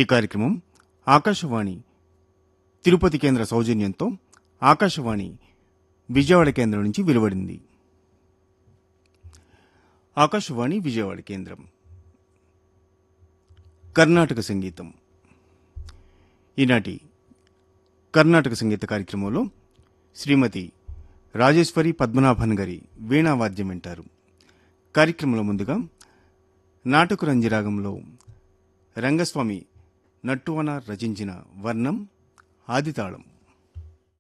ఈ కార్యక్రమం ఆకాశవాణి తిరుపతి కేంద్ర సౌజన్యంతో ఆకాశవాణి విజయవాడ కేంద్రం నుంచి వెలువడింది ఆకాశవాణి విజయవాడ కేంద్రం కర్ణాటక సంగీతం ఈనాటి కర్ణాటక సంగీత కార్యక్రమంలో శ్రీమతి రాజేశ్వరి పద్మనాభన్ గారి వీణావాద్యం వింటారు కార్యక్రమంలో ముందుగా నాటకు రంజిరాగంలో రంగస్వామి నట్టువన రచించిన వర్ణం ఆదితాళం